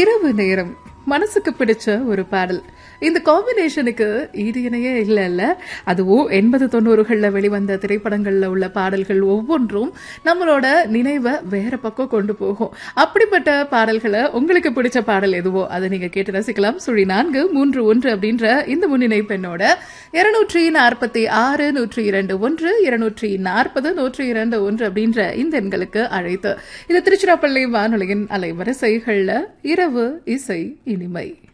இரவு நேரம் மனசுக்கு பிடிச்ச ஒரு பாடல் இந்த காம்பினேஷனுக்கு ஈடு இணையே இல்ல இல்ல அதுவும் எண்பது தொண்ணூறுகள்ல வெளிவந்த திரைப்படங்கள்ல உள்ள பாடல்கள் ஒவ்வொன்றும் நம்மளோட நினைவை வேற பக்கம் கொண்டு போகும் அப்படிப்பட்ட பாடல்களை உங்களுக்கு பிடிச்ச பாடல் எதுவோ அதை நீங்க கேட்டு ரசிக்கலாம் சுழி நான்கு மூன்று ஒன்று அப்படின்ற இந்த முன்னிணைப்பெண்ணோட இருநூற்றி நாற்பத்தி ஆறு நூற்றி இரண்டு ஒன்று இருநூற்றி நாற்பது நூற்றி இரண்டு ஒன்று அப்படின்ற இந்த எண்களுக்கு அழைத்து இது திருச்சிராப்பள்ளி வானொலியின் அலைவரிசைகள்ல இரவு இசை இனிமை